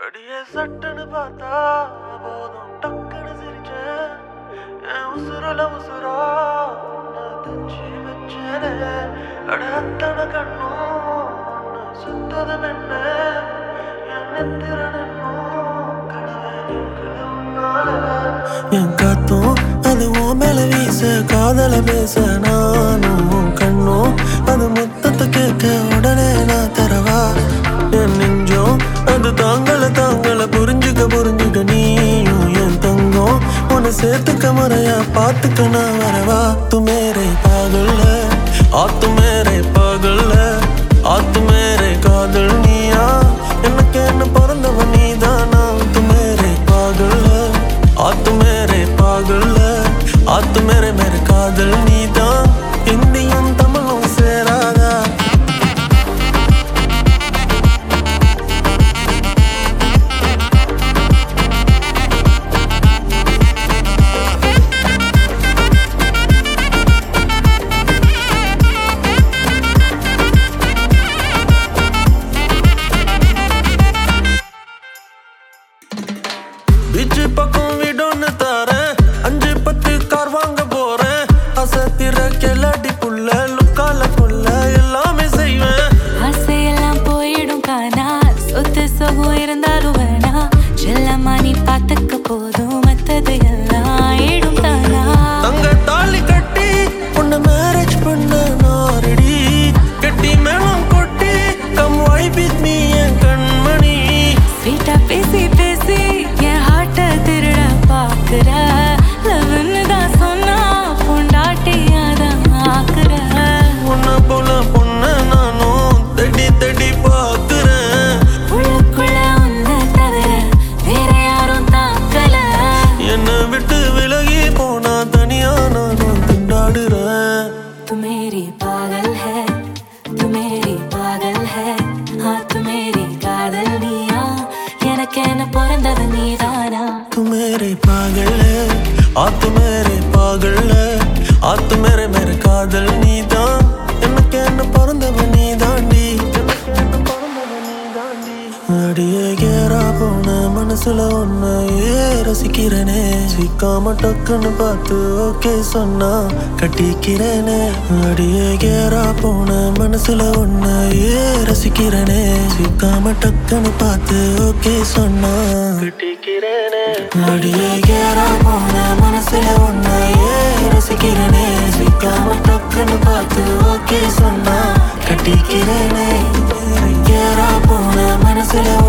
அடியே சட்டுன்னு பார்த்தா போதும் டக்குன்னு சிரிச்சேன் என் உசுருல உசுரா உன்னை தச்சு வச்சேனே அட அத்தனை கண்ணும் உன்னை சுத்தது மென்ன என் நெத்திர நின்னும் கடவை நிற்குது உன்னால என் காத்தும் அது உன் மேல வீச காதல பேச நானும் உன் கண்ணும் அது மொத்தத்தை கேட்க உடனே நான் தரவா என் நெஞ்சம் அது தாங்கள தாங்கள புரிஞ்சுக்க புரிஞ்சுக்க நீயும் என் தங்கம் உன்னை சேர்த்துக்க முறையா பார்த்துக்க நான் வரவா து மேரே பாகல்ல ஆத்து மேரே பாகல்ல ஆத்து மேரே காதல் நீயா எனக்கு என்ன பிறந்தவன் நீதானா து மேரே பாகல்ல ஆத்து மேரே பாகல்ல ஆத்து மேரே மேரே காதல் நீதான் இந்தியும் தமிழும் சேராதா பீச்சு பக்கம் வீடொன்னு தரேன் அஞ்சு பத்து கார் வாங்க போறேன் அசத்திர கிளடி புள்ள லுக்கால புள்ள எல்லாமே செய்வேன் ஆசையெல்லாம் போயிடும் காணா சொத்து சொகம் இருந்தாலும் வேணா செல்லம்மா நீ பார்த்துக்க போதும் மத்தது எல்லாம் ஆயிடும் தானா தங்க தாலி கட்டி உன்னை மேரேஜ் பண்ண நாரடி கட்டி மேளம் கொட்டி கம் வை வித் மீ என் கண்மணி ஸ்வீட்டா பேசி பேசி என் ஹார்ட்ட திருட பாக்குற லவ்னு தான் சொன்னா பொண்டாட்டியாதான் ஆக்குற உன்னை போல பொண்ண நானும் தேடி தேடி பார்க்கிறேன் உள்ளுக்குள்ள உன்னை தவிர வேற யாரும் தாக்கல என்னை விட்டு விலகி போனா தனியா நானும் திண்டாடுறேன் तू मेरी पागल है तू मेरी पागल है हाँ तू मेरी காதல் நீயா எனக்கு என்ன பிறந்தது நீதானா तू मेरे पागल है आ तू मेरे पागल है आ तू मेरे मेरे காதல் நீதான் எனக்கு என்ன பிறந்தவன் நீ தாண்டி அடியே கேரா போன மனசுல ஒன்ன ஏ ரசிக்கிறேனே சிக்காம டக்குன்னு பார்த்து ஓகே சொன்னா கட்டிக்கிறேனே அடியே கேரா போன மனசுல ஒன்ன ஏ ரசிக்கிறேனே சிக்காம டக்குன்னு பார்த்து ஓகே சொன்னா கட்டிக்கிறேனே அடியே கேரா போன மனசுல ஒன்ன ஏ ரசிக்கிறேனே சிக்காம டக்குன்னு பார்த்து ஓகே சொன்னா கட்டிக்கிறேனே கேரா போன மனசுல